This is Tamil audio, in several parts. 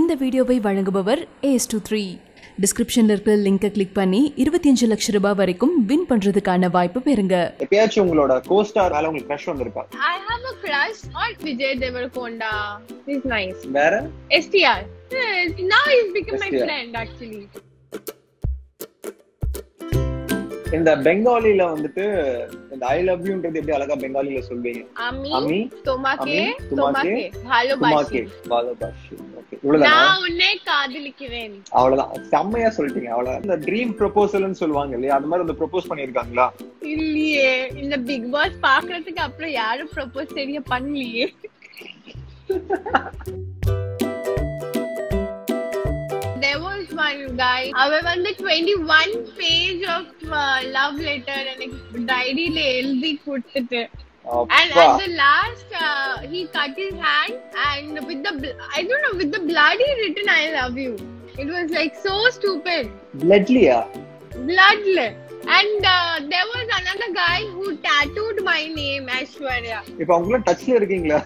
இந்த வீடியோவை வழங்குபவர் ஏஸ் டூ த்ரீ டிஸ்கிரிப்ஷன்ல இருக்கிற லிங்கை கிளிக் பண்ணி இருபத்தி அஞ்சு லட்சம் ரூபாய் வரைக்கும் வின் பண்றதுக்கான வாய்ப்பு பெறுங்க எப்பயாச்சும் உங்களோட கோஸ்டார் மேல உங்களுக்கு க்ரஷ் வந்திருக்கா I have a crush on Vijay Deverakonda. He's nice. வேற STR. Eh, Now he's become my STR. friend actually. இந்த பெங்காலில வந்துட்டு இந்த ஐ லவ் யூன்றது எப்படி அழகா பெங்காலில சொல்வீங்க Ami, Ami, Tomake, Ami, Tomake, Tomake, Bhalobashi. குமாக்கே பாலபாஷி ஓகே இவ்வளவுதானா நான் உன்னை காதலிக்கிறேன் அவ்வளவுதான் செம்மையா சொல்லிட்டீங்க அவ்வளவுதான் இந்த ட்ரீம் ப்ரொபோசல்னு சொல்லுவாங்க இல்லையா அந்த மாதிரி வந்து ப்ரொபோஸ் பண்ணிருக்காங்களா இல்லையே இந்த பிக் பாஸ் பாக்குறதுக்கு அப்புறம் யாரும் ப்ரொபோஸ் சரியா பண்ணலையே There was one guy அவன் வந்து 21 page of uh, love letter எனக்கு டைரியில எழுதி கொடுத்துட்டு And அப்பா at the last, uh, he cut his hand, and with the bl- I don't know with the blood he written "I love you." It was like so stupid, பிளட்லியா bloodless. And uh, there was another guy who tattooed my name, Ashwarya. இப்ப அவங்களும் டச்ல இருக்கீங்களா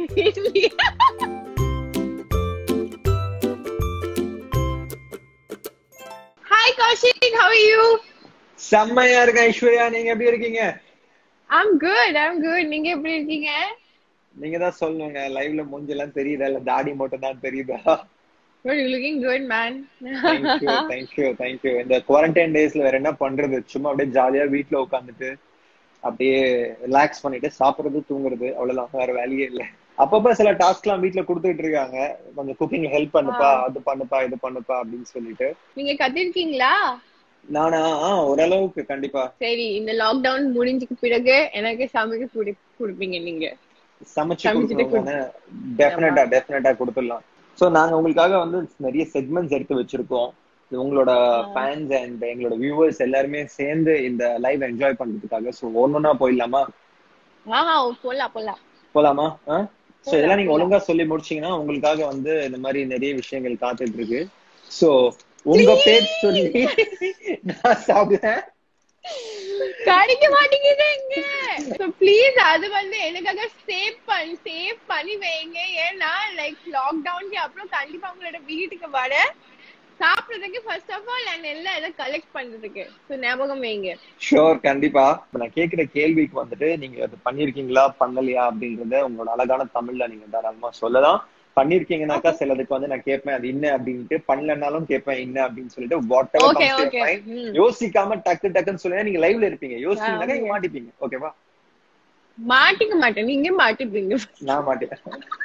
Hi Kaushik, how are you? செம்மையா இருக்க ஐஸ்வர்யா நீங்க எப்படி இருக்கீங்க I'm good. I'm good. நீங்க எப்படி இருக்கீங்க? நீங்க தான் சொல்லணுங்க லைவ்ல மூஞ்செல்லாம் தெரியுதா இல்ல தாடி மட்டும் தான் தெரியுதா Well, you're looking good, man. Thank you thank you thank you இந்த குவாரண்டைன் டேஸ்ல வேற என்ன பண்றது சும்மா அப்படியே ஜாலியா வீட்ல உட்காந்துட்டு அப்படியே ரிலாக்ஸ் பண்ணிட்டு சாப்பிடுறது தூங்குறது அவ்வளவுதான் வேற வேலையே இல்ல அப்பப்ப சில டாஸ்க் எல்லாம் வீட்ல கொடுத்துட்டு இருக்காங்க கொஞ்சம் குக்கிங்ல ஹெல்ப் பண்ணுப்பா அது பண்ணுப்பா இது பண்ணுப்பா அப்படின்னு சொல்லிட்டு நீங்க கத்திருக்கீங்களா? நானா ஆ, ஓரளவுக்கு கண்டிப்பா சரி இந்த லாக்டவுன் முடிஞ்சுக்கு பிறகு எனக்கு சமைக்க குடி- கொடுப்பீங்க நீங்க சமைச்சு சமைச்சிட்டு கொடுக்கணும் டெஃபினட்டா டெஃபினட்டா கொடுத்துடலாம் சோ நாங்க உங்களுக்காக வந்து நிறைய செக்மெண்ட்ஸ் எடுத்து வச்சிருக்கோம் இது உங்களோட ஃபேன்ஸ் அண்ட் எங்களோட வியூவர்ஸ் எல்லாருமே சேர்ந்து இந்த லைவ் என்ஜாய் பண்றதுக்காக சோ ஒன்னொன்னா போயிடலாமா ஆஹா போலாம் போலாம் போலாமா சோ இதெல்லாம் நீங்க ஒழுங்கா சொல்லி முடிச்சீங்கன்னா உங்களுக்காக வந்து இந்த மாதிரி நிறைய விஷயங்கள் காத்துட்டு இருக்கு சோ உங்க பேர் சொல்லி நான் சாப்பிடுறேன் கிடைக்க மாட்டேங்குது இங்க சோ ப்ளீஸ் அது வந்து எனக்காக சேவ் பண்ணி சேவ் பண்ணி வைங்க ஏன்னா லைக் லாக்டவுன்க்கு அப்புறம் கண்டிப்பா உங்களோட வீட்டுக்கு வர சாப்பிடுறதுக்கு ஃபர்ஸ்ட் ஆஃப் ஆல் அண்ட் எல்லாம் இதை கலெக்ட் பண்றதுக்கு சோ ஞாபகம் வைங்க ஷோர் கண்டிப்பா இப்ப நான் கேக்குற கேள்விக்கு வந்துட்டு நீங்க அது பண்ணிருக்கீங்களா பண்ணலையா அப்படின்றத உங்களோட அழகான தமிழ்ல நீங்க தாராளமா சொல்லலாம் பண்ணிருக்கீங்கனாக்கா சிலதுக்கு வந்து நான் கேட்பேன் அது என்ன அப்படின்ட்டு பண்ணலனாலும் கேட்பேன் என்ன அப்படின்னு சொல்லிட்டு வாட் ஓகே ஓகே யோசிக்காம டக்கு டக்குன்னு சொல்லுங்க நீங்க லைவ்ல இருப்பீங்க யோசிச்சீங்கன்னாக்கா நீங்க மாட்டிப்பீங்க ஓகேவா மாட்டிக்க மாட்டேன் நீங்க மாட்டிப்பீங்க நான் மாட்டேன்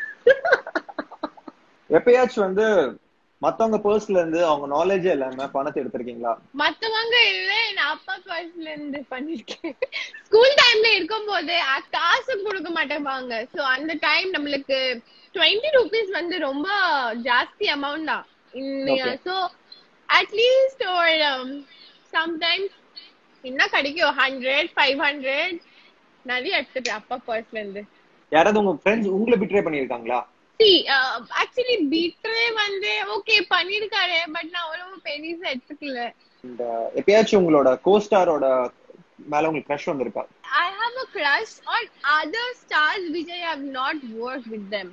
எப்பயாச்சும் வந்து மத்தவங்க பர்ஸ்ல இருந்து அவங்க நாலேஜே இல்லாம பணத்தை எடுத்திருக்கீங்களா மத்தவங்க இல்ல நான் அப்பா பர்ஸ்ல இருந்து பண்ணிருக்கேன் ஸ்கூல் டைம்ல இருக்கும்போது அ- காசு கொடுக்க மாட்டேப்பாங்க சோ அந்த டைம் நம்மளுக்கு டுவெண்ட்டி ருபீஸ் வந்து ரொம்ப ஜாஸ்தி அமௌண்ட் தான் Okay. சோ அட்லீஸ்ட் ஒரு சம்டைம்ஸ் என்ன கிடைக்கும் ஹண்ட்ரட் ஃபைவ் ஹண்ட்ரட் நிறைய எடுத்துட்டேன் அப்பா பர்ஸ்ல இருந்து யாராவது உங்க ஃப்ரெண்ட்ஸ் உங்களை பிட்ரே பண்ணிருக்காங்களா ஆக்சுவலி பீட்ரே வந்து ஓகே பண்ணிருக்காரு பட் நான் அவ்வளவு பெருசா எடுத்துக்கல இந்த எப்பயாச்சும் உங்களோட கோஸ்டாரோட மேல உங்களுக்கு க்ரஷ் வந்திருக்கா I have a crush on other stars which I have not worked with them.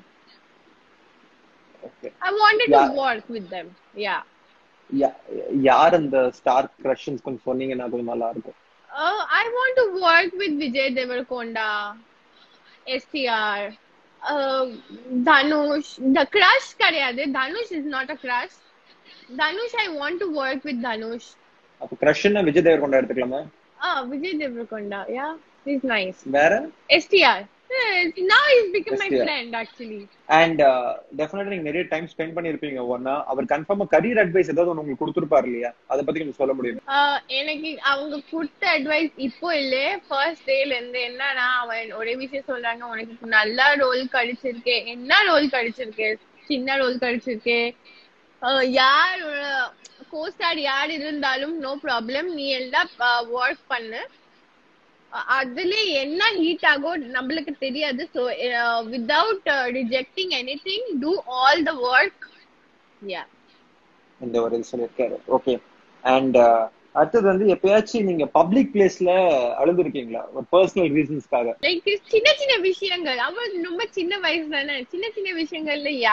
Okay I wanted Yeah. to work with them. Yeah. யார் அந்த ஸ்டார் க்ரஷ்ன்னு கொஞ்சம் சொன்னீங்கன்னா கொஞ்சம் நல்லா இருக்கும் Uh, I want to work with Vijay Deverakonda, STR, uh, Dhanush. The crush கிடையாது. Dhanush is not a crush. Dhanush, I want to work with Dhanush. அப்ப க்ரஷ்னா விஜய் தேவர்கொண்டா எடுத்துக்கலாமா Ah, Vijay Deverakonda. Yeah, he's nice. வேற STR. Eh, Now he's become my STR. friend actually. And definitely நீங்க நிறைய டைம் ஸ்பெண்ட் பண்ணிருப்பீங்க ஒன்னா அவர் கன்ஃபார்மா கரியர் அட்வைஸ் ஏதாவது ஒண்ணு உங்களுக்கு கொடுத்துருப்பாரு இல்லையா அதை பத்தி கொஞ்சம் சொல்ல முடியும் ஆஹ் எனக்கு அவங்க கொடுத்த அட்வைஸ் இப்போ இல்ல ஃபர்ஸ்ட் டேல இருந்து என்னன்னா அவன் ஒரே விஷயம் சொல்றாங்க உனக்கு நல்ல ரோல் கிடைச்சிருக்கு என்ன ரோல் கிடைச்சிருக்கு சின்ன ரோல் கிடைச்சிருக்கு ஆஹ் யார் கோஸ்டார் யார் இருந்தாலும் நோ ப்ராப்ளம் நீ எல்லாம் ஒர்க் பண்ணு அஹ் அதுல என்ன ஹீட் ஆகும் நம்மளுக்கு தெரியாது so without rejecting anything do all the work yeah இந்த ஒரு இது சொல்லியிருக்காரு ஓகே அண்ட் அடுத்தது வந்து எப்பயாச்சும் நீங்க பப்ளிக் பிளேஸ்ல அழுதுருக்கீங்களா ஒரு பர்சனல் ரீசன்ஸ்க்காக லைக் சின்ன சின்ன விஷயங்கள் அவன் ரொம்ப சின்ன வயசு தானே சின்ன சின்ன விஷயங்கள்ல யா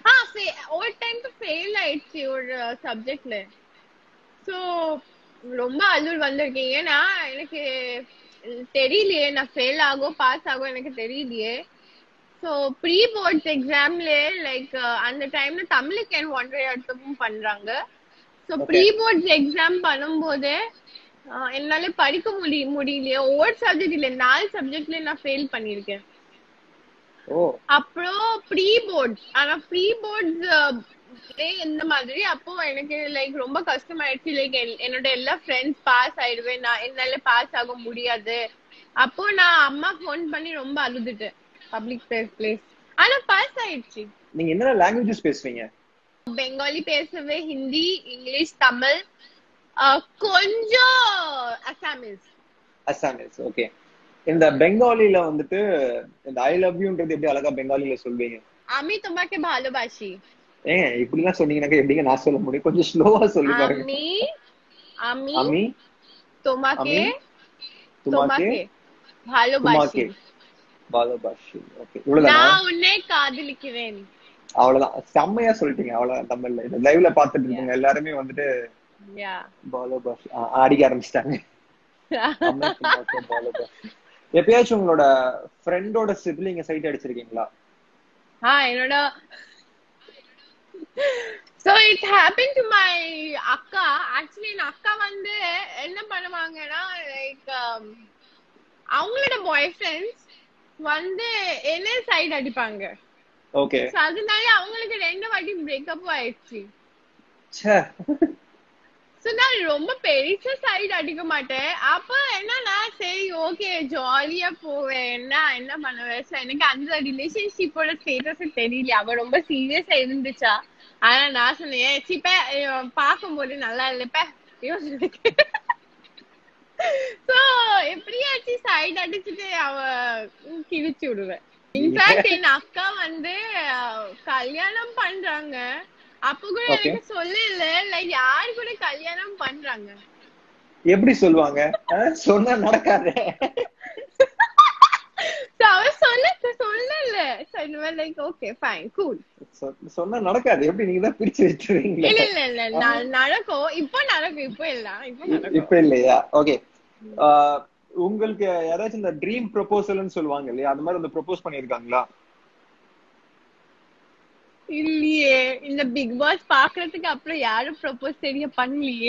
ஆ fe- ஒரு டைம்க்கு ஃபெயில் ஆயிடுச்சு ஒரு சப்ஜெக்ட்ல சோ ரொம்ப அழுர் வந்திருக்கேன் ஏன்னா எனக்கு தெரியலையே நான் ஃபெயில் ஆகும் பாஸ் ஆகும் எனக்கு தெரியலையே ஸோ ப்ரீ போர்ட்ஸ் எக்ஸாம்ல லைக் அந்த டைம்ல தமிழுக்கு என் ஒன்றரை அர்த்தமும் பண்றாங்க so Okay. Pre boards exam பண்ணும்போது ஆஹ், என்னால படிக்க முடிய முடியலையே ஒவ்வொரு சப்ஜெக்ட் இல்ல நாலு சப்ஜெக்ட்ல நான் ஃபெயில் பண்ணியிருக்கேன் ஓ அப்புறம் ப்ரீ போர்ட்ஸ் ஆனா ப்ரீ போர்ட்ஸ் இந்த மாதிரி அப்போ எனக்கு லைக் ரொம்ப கஷ்டமாயிடுச்சு லைக் என்னோட எல்லா ஃப்ரெண்ட்ஸ் பாஸ் ஆயிடுவேன் நான் என்னால பாஸ் ஆக முடியாது அப்போ நான் அம்மா ஃபோன் பண்ணி ரொம்ப அழுதுட்டேன் பப்ளிக் பிளேஸ் ஆனா பாஸ் ஆயிடுச்சு நீங்க என்னென்ன லாங்குவேஜஸ் பேசுவீங்க பெங்காலி பேசவே ஹிந்தி இங்கிலீஷ் தமிழ் ஆஹ், கொஞ்சம் அசாமிஸ் அசாமிஸ் ஓகே இந்த பெங்காலில வந்துட்டு இந்த ஐ லவ் யூன்றது எப்படி அழகா பெங்காலில சொல்வீங்க আমি তোমাকে ভালোবাসি ஏங்க இப்படிலாம் சொன்னீங்கன்னாக்கா எப்படிங்க நான் சொல்ல முடியும் கொஞ்சம் ஸ்லோவா சொல்லி பாருங்க আমি আমি அமி তোমাকে আমি তোমাকে তোমাকে ভালোবাসি তোমাকে பாலபாஷி ஓகே இவ்வளவுதானா நான் உன்னை காதலிக்கிறேன் அவ்வளவுதான் செம்மையா சொல்லிட்டீங்க அவ்வளவுதான் தமிழ்ல இந்த லைவ்ல பாத்துட்டு இருக்கவங்க எல்லாருமே வந்துட்டு யா பாலபாஷி அடிக்க ஆரம்பிச்சிட்டாங்க பாலபாஷி எப்பயாச்சும் உங்களோட ஃப்ரெண்டோட சிப்லிங்க சைட் அடிச்சிருக்கீங்களா ஆ என்னோட so it happen to my அக்கா ஆக்சுவலி என் அக்கா வந்து என்ன பண்ணுவாங்கன்னா லைக் அவங்களோட பாய் ஃப்ரெண்ட்ஸ் வந்து என்ன சைடு அடிப்பாங்க ஓகே So அதனால அவங்களுக்கு ரெண்டு வாட்டி பிரேக்கப் ஆயிடுச்சு ச்சே சோ நான் ரொம்ப பெருசா சைடு அடிக்க மாட்டேன் அப்ப என்னன்னா சரி ஓகே ஜாலியா போவேன் என்ன என்ன பண்ணுவேன் So எனக்கு அந்த ரிலேஷன்ஷிப்போட ஸ்டேட்டஸ் தெரியல அவ ரொம்ப சீரியஸா இருந்துச்சா ஆனா நான் சொன்னேன் சிப்ப பார்க்கும்போது நல்லா இல்லப்ப சோ எப்படியாச்சும் சைடு அடிச்சுட்டு அவ உம், கிழிச்சு விடுவேன் இன்ஃபேக்ட் என் அக்கா வந்து அஹ், கல்யாணம் பண்றாங்க அப்ப கூட Okay. எனக்கு சொல்லல லைக் யாரு கூட கல்யாணம் பண்றாங்க எப்படி சொல்லுவாங்க அஹ், சொன்னா நடக்காது So அவ சொல்ல சொல்லல So இந்த மாதிரி லைக் ஓகே ஃபைன் கூல் சொ- சொன்னா நடக்காது எப்படி நீங்க தான் பிரிச்சு வச்சிருவீங்க இல்ல இல்ல இல்ல ந- நடக்கும் இப்போ நடக்கும் இப்போ இல்ல இப்போ நடக்கும் இப்ப இல்லையா ஓகே உங்களுக்கு யாராச்சும் இந்த ட்ரீம் ப்ரொபோசல்னு சொல்லுவாங்க இல்லையா அந்த மாதிரி வந்து ப்ரொபோஸ் பண்ணிருக்காங்களா இல்லையே இந்த பிக் பாஸ் பாக்குறதுக்கு அப்புறம் யாரும் ப்ரொபோஸ் தெரிய பண்ணலையே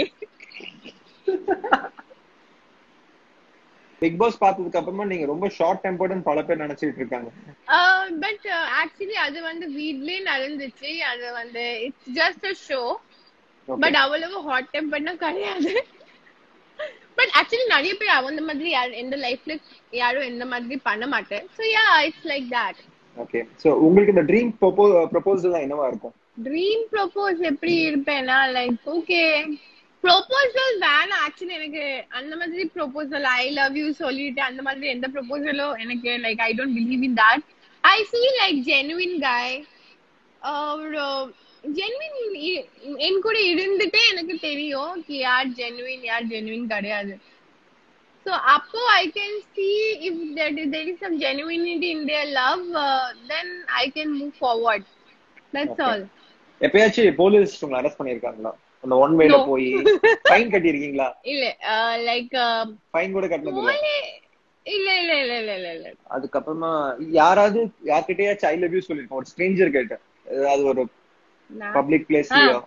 பிக் பாஸ் பார்த்ததுக்கு அப்புறமா நீங்க ரொம்ப ஷார்ட் டெம்பர்டுன்னு பல பேர் நினைச்சிட்டு இருக்காங்க பட் ஆக்சுவலி அது வந்து வீட்லயே நடந்துச்சு அது வந்து it's just a show Okay. But அவ்வளவு ஹாட் டெம்பர்னா கிடையாது பட் ஆக்சுவலி நிறைய பேர் அந்த மாதிரி யார் எந்த லைஃப்ல யாரும் எந்த மாதிரி பண்ண மாட்டேன் so yeah it's like that okay so உங்களுக்கு இந்த ட்ரீம் ப்ரொபோசல் என்னவா இருக்கும் ட்ரீம் ப்ரொபோஸ் எப்படி இருப்பேன்னா லைக் ஓகே ப்ரொபோசல் வேணாம் ஆக்சுவலி எனக்கு அந்த மாதிரி ப்ரொபோசல் ஐ லவ் யூ சொல்லிட்டு அந்த மாதிரி எந்த ப்ரொபோசலும் எனக்கு like I don't believe in that I feel like genuine guy ஒரு ஜென்வின் என் கூட இருந்துட்டே எனக்கு தெரியும் கி யார் ஜெனுவின் யார் ஜெனுவின் கிடையாது So அப்போ I can see if there is, there is some genuinity in their love, uh, then I can move forward. That's Okay. all. எப்பயாச்சும் போலீஸ் உங்களை அரெஸ்ட் பண்ணிருக்காங்களா அந்த ஒன் வேல No. போய் ஃபைன் கட்டியிருக்கீங்களா இல்ல லைக் ஃபைன் கூட கட்டினது இல்ல இல்ல இல்ல இல்ல இல்ல இல்ல இல்ல அதுக்கப்புறமா யாராவது யார்கிட்டயாச்சும் ஐ லவ் யூ சொல்லிருக்கோம் ஒரு ஸ்ட்ரேஞ்சர் கிட்ட அது ஒரு நான் பப்ளிக் பிளேஸ்லயோ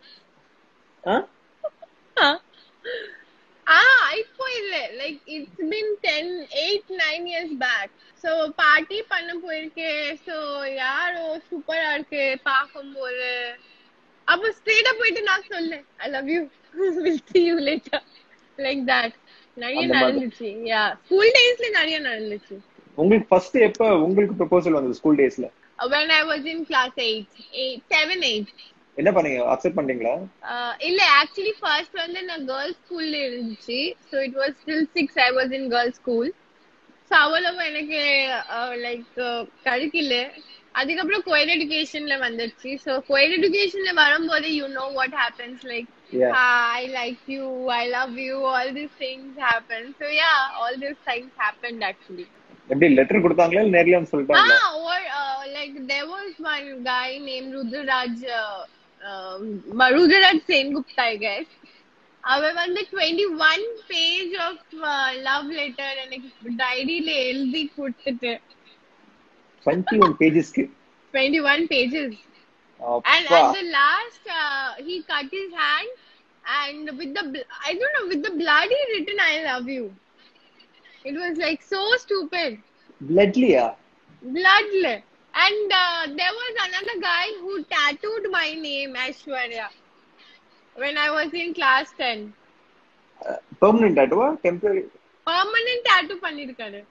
ஆ இப்போ இல்ல like it's been ten eight nine years back so party பண்ண போயிருக்கேன் ஸோ யாரோ சூப்பரா இருக்கு பார்க்கும்போது அப்போ ஸ்ட்ரெயிட்டா போயிட்டு நான் சொல்லேன் I love you will see you later like that நிறைய அந்த மாதிரி. நடந்துச்சு யா ஸ்கூல் டேஸ்ல நிறைய நடந்துச்சு உங்களுக்கு ஃபர்ஸ்ட் எப்ப உங்களுக்கு ப்ரொபோசல் வந்தது ஸ்கூல் டேஸ்ல when I was in class 8 8 7 8 என்ன பண்ணீங்க அக்செப்ட் பண்ணீங்களா Uh, இல்ல ஆக்சுவலி ஃபர்ஸ்ட் வந்து நான் கேர்ள்ஸ் ஸ்கூல்ல இருந்துச்சு so it was still six I was in girls school so அவ்வளவு எனக்கு லைக் கிடைக்கல அதுக்கப்புறம் கோயட் எஜுகேஷன்ல வந்துருச்சு ஸோ கோயட் எஜுகேஷன்ல வரும்போது you know what happens like Yeah. I like you I love you all these things happen so yeah all these things happened actually எப்படி லெட்டர் கொடுத்தாங்களா இல்ல நேர்ல வந்து சொல்லிட்டாங்களா Ah, or uh, like there was one guy named Rudraraj, uh, uh, Rudraraj Sengupta, I guess. அவன் வந்து twenty one page of love letter எனக்கு டைரியில எழுதி கொடுத்துட்டு டுவெண்ட்டி ஒன் பேஜஸ்க்கு டுவெண்ட்டி ஒன் பேஜஸ் And அப்பா at the last, uh, he cut his hand, and with the bl- I don't know with the blood he written "I love you." It was like so stupid, பிளட்லியா bloodless. And uh, there was another guy who tattooed my name Ashwarya when I was in class ten. Permanent ஆட்டுவா டெம்பரரி Permanent tattoo பண்ணிருக்காரு.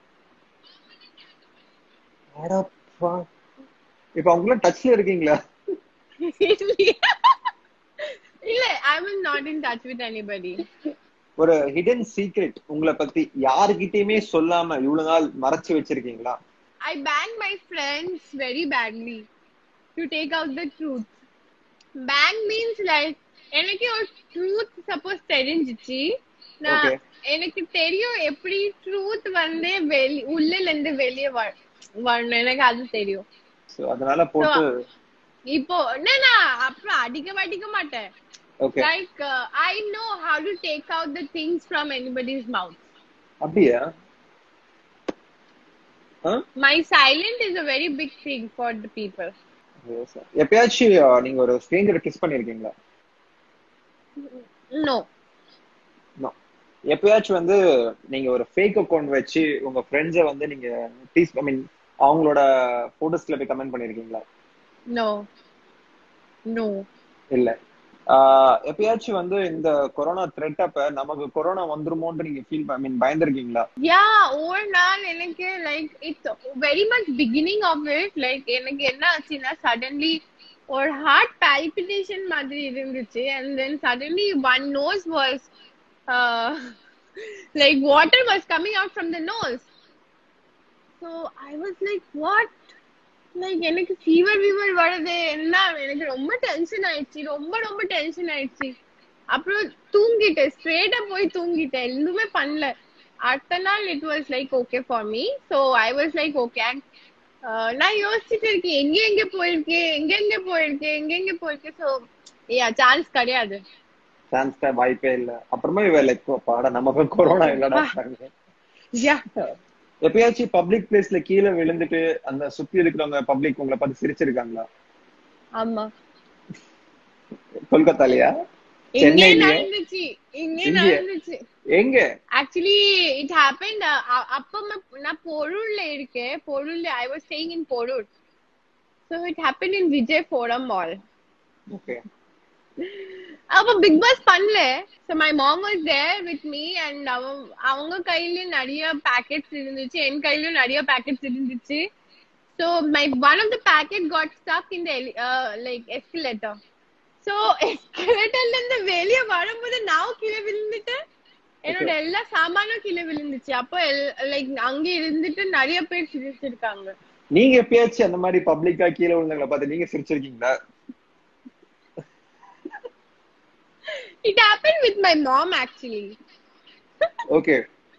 அடப்பா இப்ப அவங்களாம் டச்ல இருக்கீங்களா இல்ல I was not in touch with anybody. ஒரு ஹிடன் சீக்ரெட் உங்களை பத்தி யாருகிட்டயுமே சொல்லாம இவ்வளவு நாள் மறைச்சு வச்சிருக்கீங்களா I banged my friends very badly to take out the truth. Bang means like எனக்கு ஒரு ட்ரூத் சப்போஸ் தெரிஞ்சிச்சு நான் Okay. எனக்கு தெரியும் எப்படி ட்ரூத் வந்து வெளி உள்ளல இருந்து வெளியே வரணும் எனக்கு அது தெரியும் சோ அதனால போட்டு இப்போ என்னன்னா அப்புறம் அடிக்க அடிக்க மாட்டேன் okay like I know how to take out the things from anybody's mouth அப்படியா ஆ? My silent is a very big thing for the people Yes, sir. எப்பயாச்சும் அஹ், நீங்க ஒரு ஸ்ட்ரேஞ்சரை கிஸ் பண்ணிருக்கீங்களா நோ No. எப்பயாச்சும் வந்து நீங்க ஒரு ஃபேக் அக்கவுண்ட் வச்சு உங்க ஃப்ரெண்ட்ஸை வந்து நீங்க டீஸ் ஐ மீன் அவங்களோட போட்டோஸ்ல போய் கமெண்ட் பண்ணிருக்கீங்களா No. No. இல்ல ஆஹ் எப்பயாச்சும் வந்து இந்த கொரோனா த்ரெட் அப்ப நமக்கு கொரோனா வந்துருமோன்னு நீங்க ஃபீல் ஐ மீன் பயந்துருக்கீங்களா Yeah, ஒரு நாள் எனக்கு like it's very much beginning of it like எனக்கு என்ன ஆச்சுன்னா சடன்லி ஒரு ஹார்ட் பால்பிட்டேஷன் மாதிரி இருந்துச்சு and then suddenly one nose was like water was coming out from the nose so I was like what like எனக்கு ஃபீவர் ஃபீவர் வருது என்ன எனக்கு ரொம்ப டென்ஷன் ஆயிடுச்சு ரொம்ப ரொம்ப டென்ஷன் ஆயிடுச்சு அப்புறம் தூங்கிட்டேன் ஸ்ட்ரேட்டா போய் தூங்கிட்டேன் எதுவுமே பண்ணல அடுத்த நாள் it was like okay for me so I was like okay நான் யோசிச்சுட்டு இருக்கேன் எங்க எங்க போயிருக்கேன் எங்க எங்க போயிருக்கேன் எங்க எங்க போயிருக்கேன் ஸோ யா சான்ஸ் கிடையாது சான்ஸ் வாய்ப்பே இல்ல அப்புறமா இவ லைக் பாட நமக்கு கொரோனா இல்லடா யா எப்பயாச்சும் பப்ளிக் பிளேஸ்ல கீழே விழுந்துட்டு அந்த சுத்தி இருக்கிறவங்க பப்ளிக் உங்களை பார்த்து சிரிச்சிருக்காங்களா ஆமா கொல்கத்தாலயா இங்கே சென்னையிலயா? நடந்துச்சு இங்கே இங்கே? நடந்துச்சு எங்க ஆக்சுவலி இட் ஹேப்பன் அப்ப ம- நான் பொருள்ல இருக்கேன் பொருள்ல I was staying in Porur so it happen in Vijay forum mall okay அப்ப பிக் பாஸ் பண்ணல so my mom was there with me and அவங்க அவங்க கையிலயும் நிறைய பேக்கெட்ஸ் இருந்துச்சு என் கையிலயும் நிறைய பேக்கெட்ஸ் இருந்துச்சு so my one of the packet got stuck in like escalator so எஸ்கலேட்டர்ல இருந்து வெளியே வரும்போது நான் கீழே விழுந்துட்டேன் என்னோட எல்லா சாமானும் கீழே விழுந்துச்சு அப்போ லைக் அங்க இருந்துட்டு நிறைய பேர் சிரிச்சிருக்காங்க நீங்க எப்பயாச்சும் அந்த மாதிரி பப்ளிக்கா கீழே விழுந்தவங்களை பார்த்து நீங்க சிரிச்சிருக்கீங்களா it happen with my mom actually okay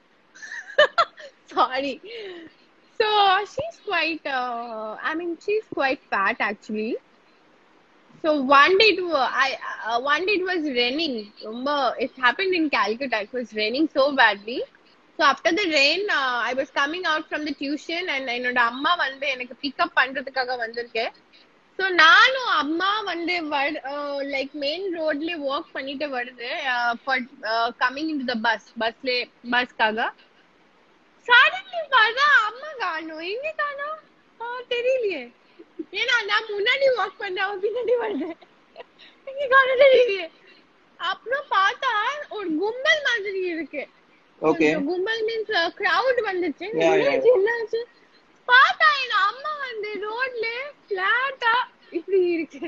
sorry so she's quite uh, i mean she's quite fat actually so one day it wa- i uh, one day it was raining Rumba, it happened in calcutta it was raining so badly so after the rain uh, i was coming out from the tuition and என்னோட அம்மா வந்து எனக்கு பிக்கப் பண்றதுக்காக வந்திருக்கேன் ஸோ நானும் அம்மா வந்து லைக் மெயின் ரோட்ல ஒர்க் பண்ணிட்டு வருது for coming in the bus பஸ்ல பஸ்க்காக சடன்லி பார்த்தா அம்மா காணும் எங்க காணோம் ஆ, தெரியலையே ஏன்னா நான் முன்னாடி வாக் பண்ண அவ பின்னாடி வருது எங்க காணும் தெரியலையே அப்புறம் பார்த்தா ஒரு கும்பல் மாதிரி இருக்கு ஓகே ஒரு கும்பல் மீன்ஸ் கிரவுட் வந்துச்சு Yeah, yeah. என்னாச்சு என்னாச்சு பார்த்தா என் அம்மா வந்து ரோட்ல பிளாட்டா இப்படி இருக்கு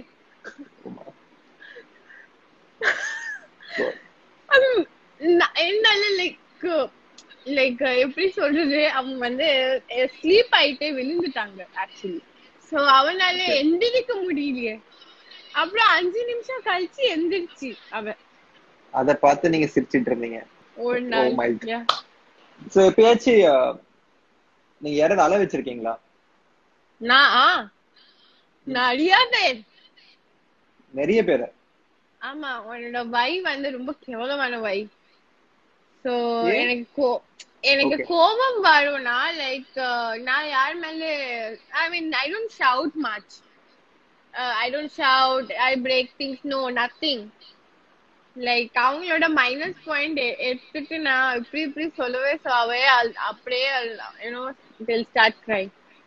அது ந- என்னால லைக் லைக் எப்படி சொல்றது அவங்க வந்து ஸ்லீப் ஆயிட்டு விழுந்துட்டாங்க ஆக்சுவலி சோ அவனால எந்திரிக்க முடியலையே அப்புறம் அஞ்சு நிமிஷம் கழிச்சு எந்திரிச்சு அவ அத பார்த்து நீங்க சிரிச்சிட்டு இருந்தீங்க ஒரு Oh நாள் my Yeah. சோ எப்பயாச்சும் அஹ், நீங்க யாராவது அழ வச்சிருக்கீங்களா நான் ஆ, நிறைய பேர் நிறைய பேரை ஆமா உன்னோட வை வந்து ரொம்ப கேவலமான வை சோ ஏன்? எனக்கு கோ- எனக்கு Okay. கோபம் வரும்னா லைக் நான் யார் மேல I mean I don't shout much I don't shout I break things no nothing like அவங்களோட மைனஸ் பாயிண்ட் எடுத்துட்டு நான் இப்படி இப்படி சொல்லவே சாவே அப்படியே யூனோ தில் ஸ்டார்ட் கிரை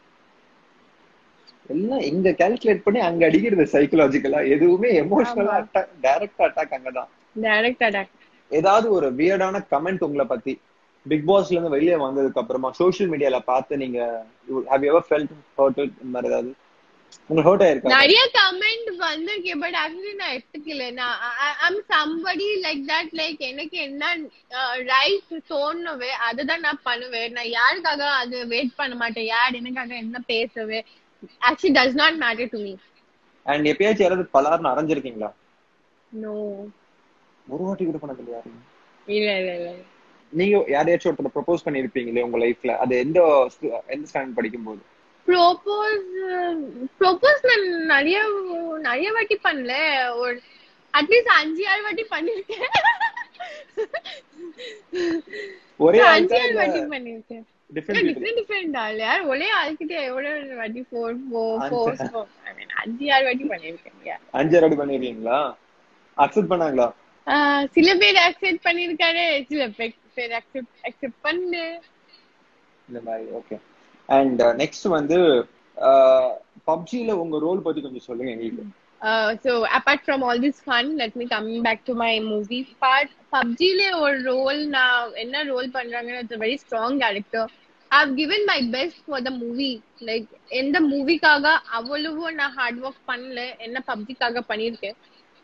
எல்லாம் இங்க கால்குலேட் பண்ணி அங்க அடிக்கிறது சைக்கலாஜிக்கலா எதுவுமே எமோஷனலா ஆமா. அட்டாக் டைரக்ட் அட்டாக் அங்கதான் டைரக்ட் அட்டாக் ஏதாவது ஒரு வியர்டான கமெண்ட் உங்களை பத்தி பிக் பாஸ்ல இருந்து வெளியே வந்ததுக்கு அப்புறமா சோஷியல் மீடியால பார்த்து நீங்க ஹேவ் எவர் ஃபெல்ட் ஹர்ட் இந்த மாதிரி ஏதாவது உங்களுக்கு ஹர்ட் ஆயிருக்கா நிறைய கமெண்ட் வந்திருக்கு பட் ஆக்சுவலி நான் எடுத்துக்கல நான் I'm somebody like that like எனக்கு என்ன ரைட் தோணுவே அதுதான் நான் பண்ணுவேன் நான் யாருக்காக அது வெயிட் பண்ண மாட்டேன் யார் எனக்காக என்ன பேசவே actually does not matter to me and எப்பயாச்சும் யாராவது பலார்னு அரைஞ்சிருக்கீங்களா நோ ஒரு வாட்டி கூட பண்ணது இல்லையா இல்ல இல்ல இல்ல நீங்க யாரையாச்சும் ஒருத்தர் ப்ரொபோஸ் பண்ணிருப்பீங்களே உங்க லைஃப்ல அது எந்த எந்த ஸ்டாண்டர்ட் படிக்கும் போது ப்ரோபோஸ் ப்ரோபோஸ் நான் நிறைய நிறைய வாட்டி பண்ணல ஒரு அட்லீஸ்ட் அஞ்சு ஆறு வாட்டி பண்ணிருக்கேன் ஒரே அஞ்சு ஆறு வாட்டி பண்ணிருக்கேன் டிஃபரெண்ட் டிஃப்ரெண்ட் டிஃப்ரெண்ட் ஆள் யார் ஒரே ஆள்கிட்ட எவ்வளவு வாட்டி ஃபோர் ஃபோர் அஞ்சு. ஃபோர் ஐ மீன் அஞ்சு ஆறு வாட்டி பண்ணிருக்கேன் yeah. அஞ்சு வாட்டி பண்ணிருக்கீங்களா அக்செப்ட் பண்ணாங்களா ஆஹ் சில பேர் அக்செப்ட் பண்ணிருக்காரு சில பேர் பேர் அக்செப்ட் அக்செப்ட் பண்ணு இந்த மாதிரி ஓகே அண்ட் நெக்ஸ்ட் வந்து பப்ஜில உங்க ரோல் பத்தி கொஞ்சம் சொல்லுங்க எங்களுக்கு Uh, so apart from all this fun, let me come back to my movie part. PUBG le ஒரு ரோல் நான் என்ன ரோல் பண்றாங்கன்னா it's a very strong character. I've given my best for the movie. Like எந்த மூவிக்காக அவ்வளவு நான் ஹார்ட் ஒர்க் பண்ணல என்ன பப்ஜிக்காக பண்ணிருக்கேன்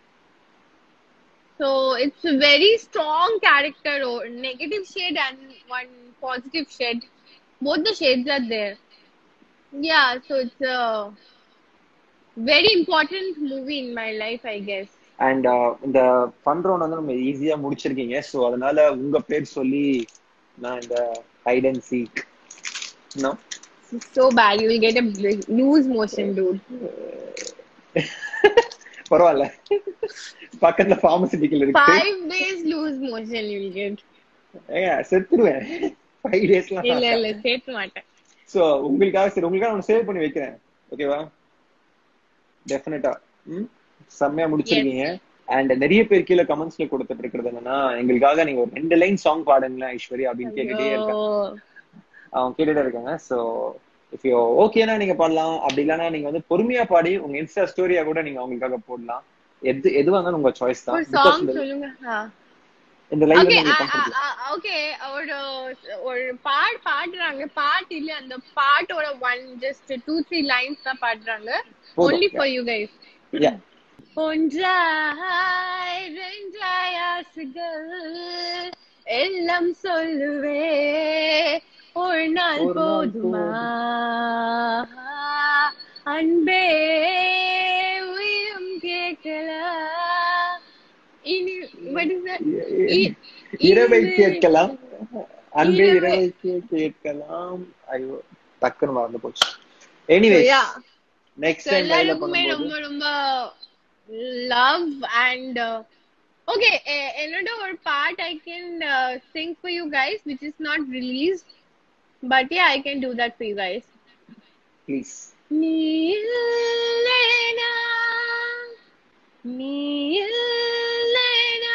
So it's a very strong character role. Negative shade and one positive shade. Both the shades are there. Yeah, so it's a very important movie in my life, I guess. And இந்த ஃபன் ரவுண்ட் வந்து நம்ம ஈஸியா முடிச்சிருக்கீங்க ஸோ அதனால உங்க பேர் சொல்லி நான் இந்த hide and seek It's so bad. You will get a big loose motion, dude. பரவாயில்ல பக்கத்துல பார்மசிட்டிக்கல் இருக்கு Five days loose motion you will get. ஏங்க செத்துருவேன் ஃபைவ் டேஸ்லாம் இல்ல இல்ல சேர்த்து மாட்டேன் ஸோ உங்களுக்காக சரி உங்களுக்காக ஒன்று சேவ் பண்ணி வைக்கிறேன் ஓகேவா டெஃபினட்டா ம் செம்மையா முடிச்சிருக்கீங்க அண்ட் நிறைய பேர் கீழே கமெண்ட்ஸ்ல கொடுத்துட்டு இருக்கிறது என்னன்னா எங்களுக்காக நீங்க ஒரு ரெண்டு லைன் சாங் பாடுங்களேன் ஐஸ்வர்யா அப்படின்னு கேட்டுட்டே இருக்காங்க ஐயோ. அவங்க கேட்டுட்டே இருக்காங்க ஸோ இஃப் யூ ஓகேனா நீங்க பாடலாம் அப்படி இல்லைன்னா நீங்க வந்து பொறுமையா பாடி உங்க இன்ஸ்டா ஸ்டோரியா கூட நீங்க அவங்களுக்காக போடலாம் எது எதுவா இருந்தாலும் உங்க சாய்ஸ் தான் ஒரு Because சாங் இந்த- சொல்லுங்க இந்த லைவ் ஓகே நீங்க comfortable. ஓகே ஒரு ஒரு பாட் பாடுறாங்க பாட்டு இல்ல அந்த பாட்டோட one just two three lines தான் பாடுறாங்க போதும். Only for you guys Yeah. ஒன்றாய் ரெண்டாய் ஆசைகள் எல்லாம் சொல்லுவே ஒரு நாள் ஒரு நாள் போதுமா அன்பே உயிரும் கேட்கலாம் இனி what is that? இ- இரவை இது- கேட்கலாம் அன்பே இரவை- இரவை கேட்கலாம் ஐயோ டக்குன்னு மறந்து போச்சு anyway Yeah. Next So, time லைவ்ல எல்லாருக்குமே ரொம்ப பண்ணும்போது ரொம்ப லவ் அண்ட் ஓகே என்னோட ஒரு part I can sing for you guys which is not release but yeah I can do that for you guys please நீ இல்லைனா நீ இல்லைனா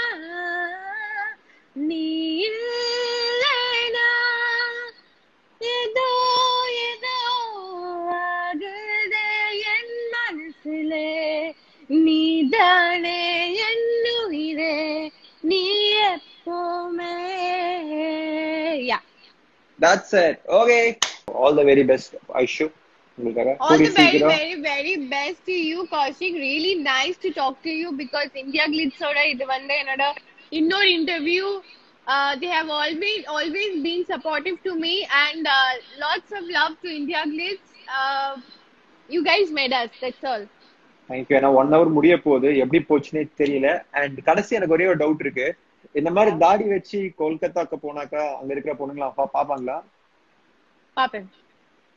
நீ இல்லைனா ஏதோ ஏதோ ஆகுதே என் மனசிலே நீதானே என் உயிரே நீ எப்போமே yeah that's it okay all the very best Aishu உங்களுக்காக All கூடிய the very, சீக்கிரம் very, very best to you, Kaushik. Really nice to talk to you because India Glitz ஓட இது வந்து என்னோட இன்னொரு interview. Uh, they have always always been supportive to me and uh, lots of love to India Glitz. Uh, you guys made us. That's all. Thank you ஏன்னா ஒன் ஹவர் முடிய போகுது எப்படி போச்சுன்னே தெரியல அண்ட் கடைசி எனக்கு ஒரே ஒரு டவுட் இருக்கு இந்த மாதிரி தாடி வச்சு கொல்கத்தாக்கு போனாக்கா அங்க இருக்கிற பொண்ணுங்களா பா- பாப்பாங்களா பாப்பேன்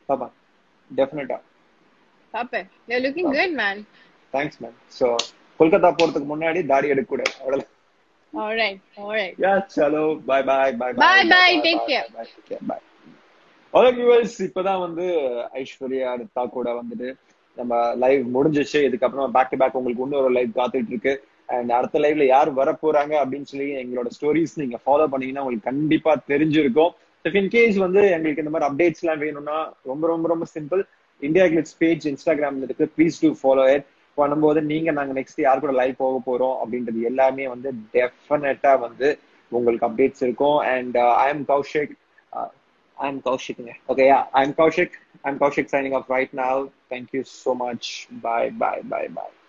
பாப்பா டெஃபினட்டா பாப்பேன் you're looking good man thanks ma'am so Kolkata போறதுக்கு முன்னாடி தாடி எடுக்க கூடாது அவ்வளவு alright alright யா சலோ bye bye bye Bye, bye. Take care. Bye okay viewers இப்பதான் வந்து ஐஸ்வர்யா நித்தா கூட வந்துட்டு நம்ம லைவ் முடிஞ்சிச்சு இதுக்கப்புறம் பேக் டு பேக் உங்களுக்கு இன்னொரு லைவ் காத்துட்டு இருக்கு அண்ட் அடுத்த லைவ்ல யார் வர போறாங்க அப்படின்னு சொல்லி எங்களோட ஸ்டோரிஸ் நீங்க ஃபாலோ பண்ணீங்கன்னா உங்களுக்கு கண்டிப்பா தெரிஞ்சிருக்கும் இஃப் இன் கேஸ் வந்து எங்களுக்கு இந்த மாதிரி அப்டேட்ஸ் எல்லாம் வேணும்னா ரொம்ப ரொம்ப ரொம்ப சிம்பிள் இந்தியா கிளிட்ஸ் பேஜ் இன்ஸ்டாகிராம்ல இருக்கு ப்ளீஸ் டூ ஃபாலோ இட் பண்ணும்போது நீங்க நாங்க நெக்ஸ்ட் யார் கூட லைவ் போக போறோம் அப்படின்றது எல்லாமே வந்து டெஃபினட்டா வந்து உங்களுக்கு அப்டேட்ஸ் இருக்கும் and I am Kaushik I am கௌஷிக்ங்க okay yeah I am Kaushik I am Kaushik signing off right now thank you so much bye bye bye bye